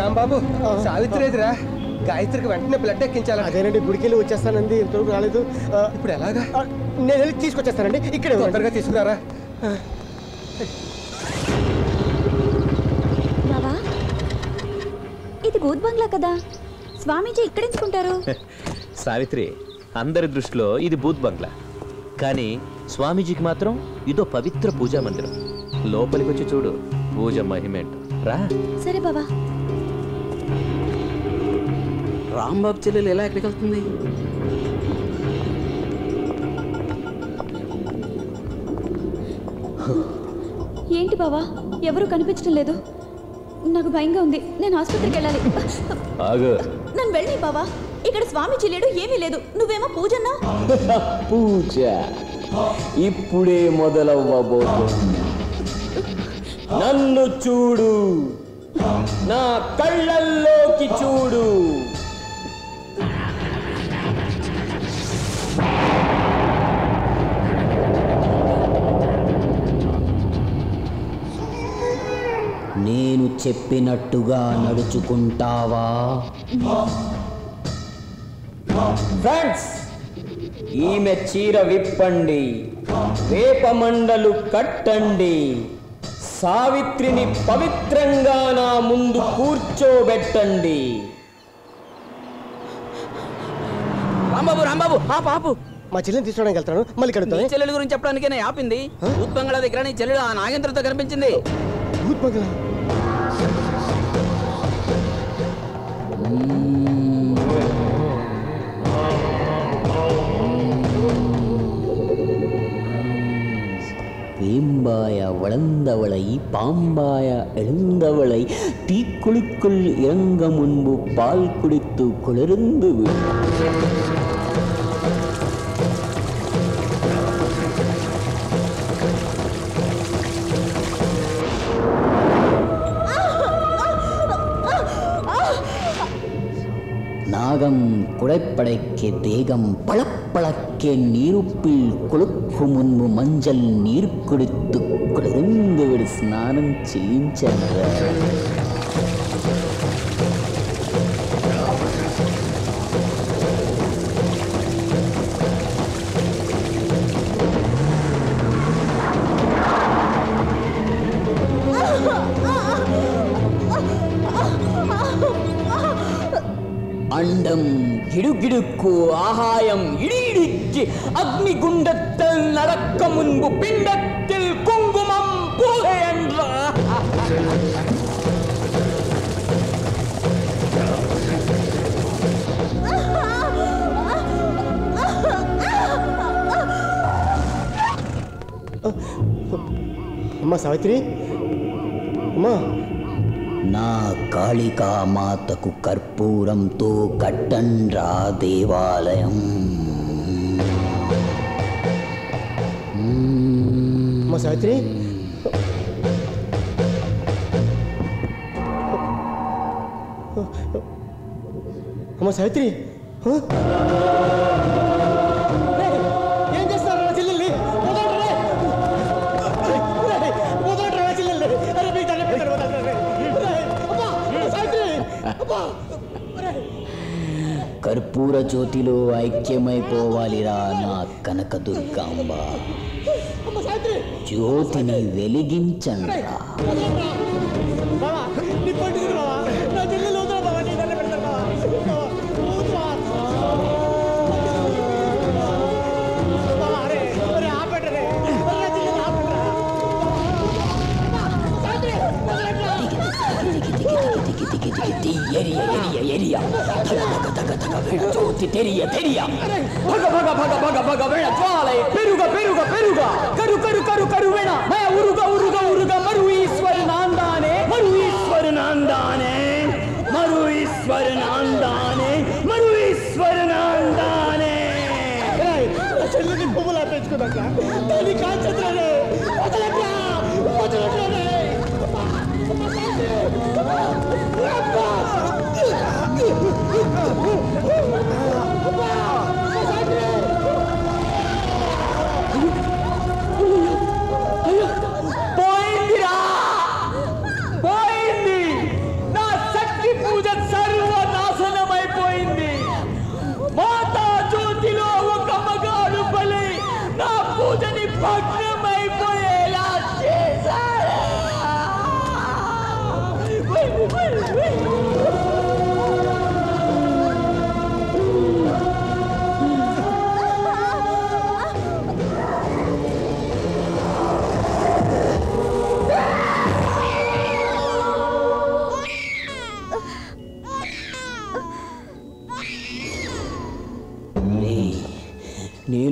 రాంబాబు సావిత్రి ఎదురా గాయత్రికి వెంటనే బ్లడ్ ఎక్కించాలి అదేనండి గుడికి వెళ్ళి వచ్చేస్తానండి ఇంతవరకు రాలేదు ఆ, ఇప్పుడు ఎలాగా ఆ, నేను వెళ్ళి తీసుకొచ్చేస్తానండి ఇక్కడే ఉండండి. తొందరగా తీసుకురారా బావా ఇది భూత్ బంగ్లా కదా స్వామీజీ ఇక్కడెంచుకుంటారు సావిత్రి అందరి దృష్టిలో ఇది బూత్ బంగ్లా కానీ స్వామీజీకి మాత్రం ఇదో పవిత్ర పూజా మందిరం లోపలికి వచ్చి చూడు పూజ మహిమేంటో రా సరే బావా రాంబాబు చెల్లెలు ఎలా ఎక్కడికి వెళ్తుంది ఏంటి బావా ఎవరు కనిపించడం లేదు నాకు భయంగా ఉంది నేను ఆసుపత్రికి వెళ్ళాలి ఆగు నన్ను వెళ్ళి బావా ఇక్కడ స్వామీజీ లేడు ఏమీ లేదు నువ్వేమో పూజన్నా పూజ ఇప్పుడే మొదలవ్వబోతుంది నన్ను చూడు నా కళ్ళల్లోకి చూడు నేను చెప్పినట్టుగా నడుచుకుంటావా ఫ్రెండ్స్ ఈమె చీర విప్పండి వేప మండలు కట్టండి సావిత్రిని పవిత్రంగా నా ముందు కూర్చోబెట్టండి రాంబాబు రాంబాబు ఆ పాపు మా చెల్లిని తీసుకోవడానికి వెళ్తాను మళ్ళీ నీ కడుగుతాను చెల్లెల గురించి చెప్పడానికే నేను ఆపింది ఉత్పంగళ దగ్గర నీ చెల్లెలు ఆ నాగేంద్రతో కనిపించింది భూత్ బంగ్లా வேம்பாய வளர்ந்தவளை பாம்பாய எழுந்தவளை தீக்குழிக்குள் இறங்க முன்பு பால் குடித்து குளிர்ந்து விடு நாகம் குடைப்படைக்கு தேகம் பளப்பளக்கே நீருப்பில் கொழுக்கு முன்பு மஞ்சள் நீர் குடித்து குளிர்ந்து விடு స్నానం చేయించరా அண்டம் கிடுகிடுக்கு ஆகாயம் இடியிடிக்கு அக்னிகுண்டத்தில் நடக்க முன்பு பிண்டத்தில் குங்குமம் பூசை என்றார் అమ్మా సావిత్రి అమ్మా నా కాళికా మాతకు కర్పూరంతో కట్టండ్రా దేవాలయం అమ్మా సావిత్రి అమ్మా సావిత్రి హ? రేయ్, ఏం చేస్తున్నారు నా చెల్లెల్ని వదలండి రేయ్. రేయ్, వదలండి నా చెల్లెల్ని. అరే, మీకు దండం పెడతాను, వదలండి రేయ్. రేయ్, అమ్మా, అమ్మా, సావిత్రి అమ్మా రేయ్. కర్పూర జ్యోతిలో ఐక్యమైపోవాలిరా నా కనకదుర్గాంబ అమ్మా సావిత్రి జ్యోతిని వెలిగించండ్రా బావా నీ పట్టుకుని బావా నా చెల్లెలు వదల బావా నీ దండం పెడతాను బావా బావా, వద్దు బావా. బావా, అరే, అరే, ఆపండి రే. అరే, నా చెల్లెలు ఆపండి రా. బావా, సావిత్రి, వదలండి రా. திகி திகி திகி தீ எரிய எரிய எரிய தக தக தக தக விழ ஜோதி தெரிய தெரிய భగ భగ భగ భగ భగ వేణ జ్వాలై పెరుగ పెరుగ పెరుగ కరు కరు కరు కరు వేణ మయ ఉరుగ ఉరుగ ఉరుగ మరు ఈశ్వర నాందానే మరు ఈశ్వర నాందానే మరు ఈశ్వర నాందానే మరు ఈశ్వర నాందానే ఏయ్, నా చెల్లెల్ని పువ్వులు ఆపేసుకున్నాక దాన్ని కాల్చద్రా రే. వదలండి రా. వదలండి రే. అమ్మా, అమ్మా, సావిత్రి. అమ్మా, అమ్మా. అమ్మా, అమ్మా, సావిత్రి. పోయిందిరా పోయింది నా శక్తి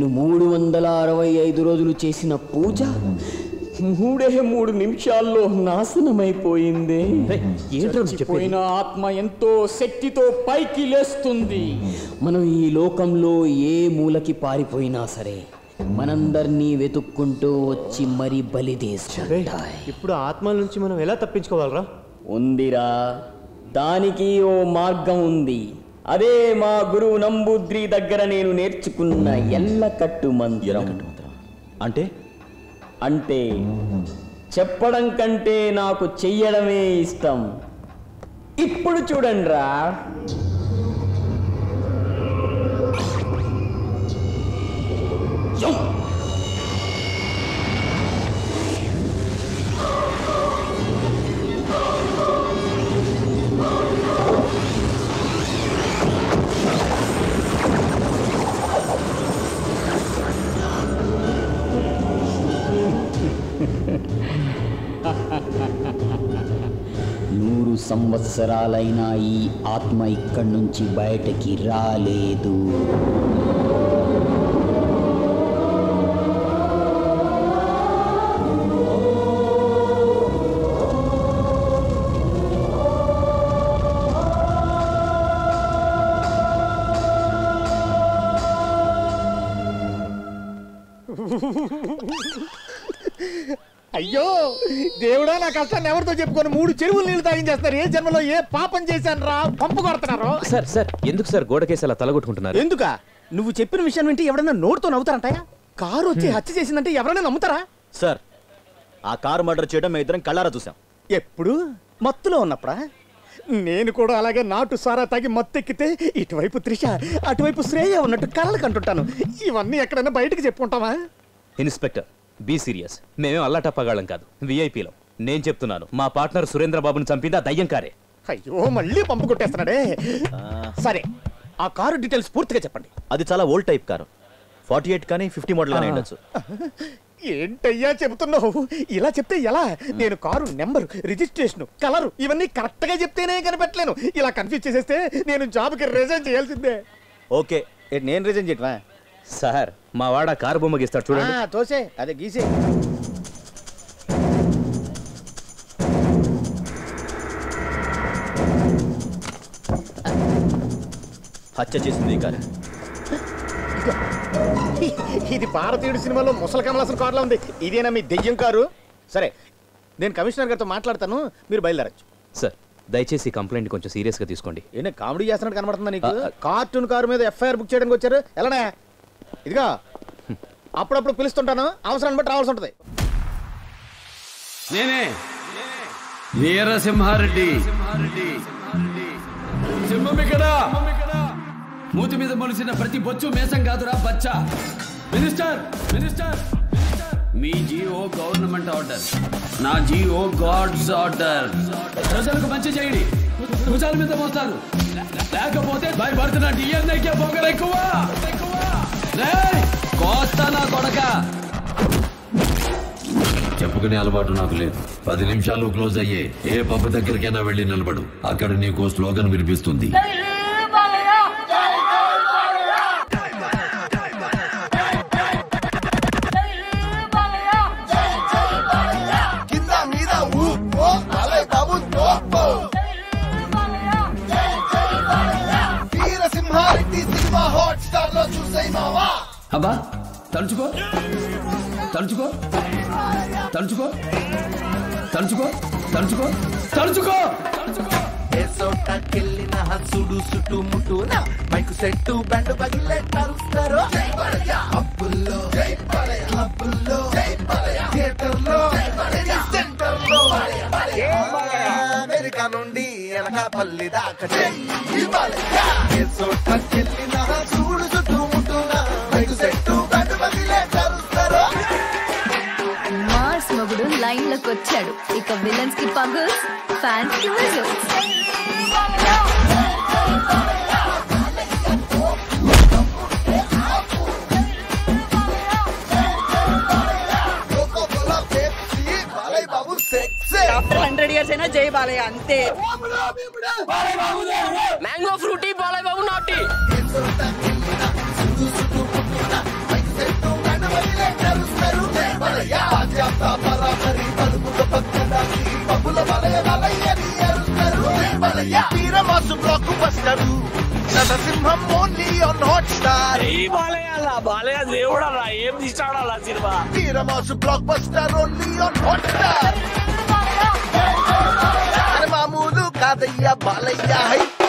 నేను మూడు వందల అరవై ఐదు రోజులు చేసిన పూజ మూడే మూడు నిమిషాల్లో నాశనమైపోయింది రేయ్, ఏంట్రా నువ్వు చెప్పేది? పోయిన ఆత్మ ఎంతో శక్తితో పైకి లేస్తుంది మనం ఈ లోకంలో ఏ మూలకి పారిపోయినా సరే మనందరినీ వెతుక్కుంటూ వచ్చి మరి బలి తీసుకుంటాయి ఇప్పుడు ఆత్మల నుంచి మనం ఎలా తప్పించుకోవాలరా ఉందిరా దానికి ఓ మార్గం ఉంది అదే మా గురువు నంబుద్రి దగ్గర నేను నేర్చుకున్న ఎల్లకట్టు మంత్రం అంటే అంటే చెప్పడం కంటే నాకు చెయ్యడమే ఇష్టం ఇప్పుడు చూడండిరా యో! నూరు సంవత్సరాలైనా ఈ ఆత్మ ఇక్కడి నుంచి బయటకి రాలేదు అయ్యో దేవుడా నా కష్టాన్ని ఎవరితో చెప్పుకొని మూడు చెరువులు నీళ్లు తాగించేస్తారు ఏ జన్మలో ఏ పాపం చేశాను రా పంపు కొడుతున్నారు సార్ సార్ ఎందుకు సార్ గోడకేసి అలా తలగొట్టుకుంటున్నారు ఎందుక నువ్వు చెప్పిన విషయం వింటే ఎవడన్నా నోటితో నవ్వుతారంటాయా కారు వచ్చి హత్య చేసిందంటే ఎవరైనా నమ్ముతారా సార్ ఆ కారు మర్డర్ చేయడం మేము ఇద్దరం కళ్ళారా చూసాం ఎప్పుడు మత్తులో ఉన్నప్పుడా నేను కూడా అలాగే నాటు సారా తాగి మత్తెక్కితే ఇటువైపు త్రిష అటువైపు శ్రేయ ఉన్నట్టు కలలు కంటుంటాను ఇవన్నీ ఎక్కడైనా బయటకు చెప్పుకుంటావా ఇన్స్పెక్టర్ బీ సీరియస్ మేమేం అల్లాటప్పగాళ్ళం కాదు విఐపీలం నేను చెప్తున్నాను మా పార్ట్నర్ సురేంద్ర బాబుని చంపింది ఆ దయ్యం కారే అయ్యో మళ్ళీ పంపు కొట్టేస్తున్నాడే సరే ఆ కారు డీటెయిల్స్ పూర్తిగా చెప్పండి అది చాలా old type car forty eight కానీ ఫిఫ్టీ మోడల్ కానీ ఉండొచ్చు ఏంటయ్యా చెబుతున్నావు ఇలా చెప్తే ఎలా నేను కారు నెంబర్ రిజిస్ట్రేషన్ కలరు ఇవన్నీ కరెక్ట్ గా చెప్తేనే కనిపెట్టలేను ఇలా కన్ఫ్యూజ్ చేసేస్తే నేను జాబ్కి రిజైన్ చేయాల్సిందే ఓకే ఏ, నేను రీజన్ చేయటమా సార్ మా వాడ కారు బొమ్మ గీస్తాడు చూడండి ఆ, తోసే అదే గీసే హత్య చేసింది ఈ కారు ఇది భారతీయుడు సినిమాలో ముసలి కమలాసన్ కారులో ఉంది ఇదేనా మీ దెయ్యం కారు సరే నేను కమిషనర్ గారితో మాట్లాడతాను మీరు బయలుదేరచ్చు సార్ దయచేసి ఈ కంప్లైంట్ కొంచెం సీరియస్ గా తీసుకోండి ఏంటి కామెడీ చేస్తున్నట్టు కనబడుతుందా నీకు ఆ, ఆ. కార్టూన్ కారు మీద ఎఫ్ఐఆర్ బుక్ చేయడానికి వచ్చారు ఎలానే ఇదిగా అప్పుడప్పుడు పిలుస్తుంటాను అవసరాన్ని బట్టి రావాల్సి ఉంటుంది నేనే వీరసింహారెడ్డి సింహం ఇక్కడ మూతి మీద మొలిసిన ప్రతి బొచ్చు మేసం కాదురా బచ్చా మినిస్టర్ మినిస్టర్ మీ జిఓ గవర్నమెంట్ ఆర్డర్ నా జిఓ గాడ్స్ ఆర్డర్ ప్రజలకు మంచి చేయండి భుజాల మీద మోస్తారు లేకపోతే భయపడుతున్న డిఎన్ఐకే పొగలు ఎక్కువ రేయ్, కోస్తా నా కొడక చెప్పుకునే అలవాటు నాకు లేదు పది నిమిషాలు క్లోజ్ అయ్యే ఏ పబ్బు దగ్గరికైనా వెళ్ళి నిలబడు అక్కడ నీకు స్లోగన్ వినిపిస్తుంది అబ్బా తలుచుకో తలుచుకో తలుచుకో తలుచుకో తలుచుకో తలుచుకో సోటకెళ్ళిన హసుడు సుటు ముట్టున మైకు సెట్టు బెండ్ పగిలే కలుస్తారు అప్పుల్లో అప్పుల్లో థియేటర్లో సెంటర్లో అమెరికా నుండి ఎనకాపల్లి దాకా సోటకెళ్ళిన హసుడు సుటు ముట్టున మైకు సెట్టు బెండ్ పగిలే కలుస్తారు మార్స్ మొగుడు లైన్ లోకి వచ్చాడు ఇక విలన్స్ కి పగుల్స్ ఫ్యాన్స్ కి విజిల్స్ బాబు సెక్సే ఆఫ్టర్ హండ్రెడ్ ఇయర్స్ అయినా జై బాలయ్య అంతే మ్యాంగో ఫ్రూటీ బాలయ్య బాబు నాటి పగిలే కరుస్తారు జై బలయ్య పాశ్చాత్య పరామరి పలుకుల పక్కడాకి పప్పుల బలయ బలయ్యని అరుస్తారు జై బలయ్య వీరమాసు blockbuster Narasimham only on Hotstar వీరమాసు blockbuster only on Hotstar మామూలు కాదయ్యా బాలయ్య హై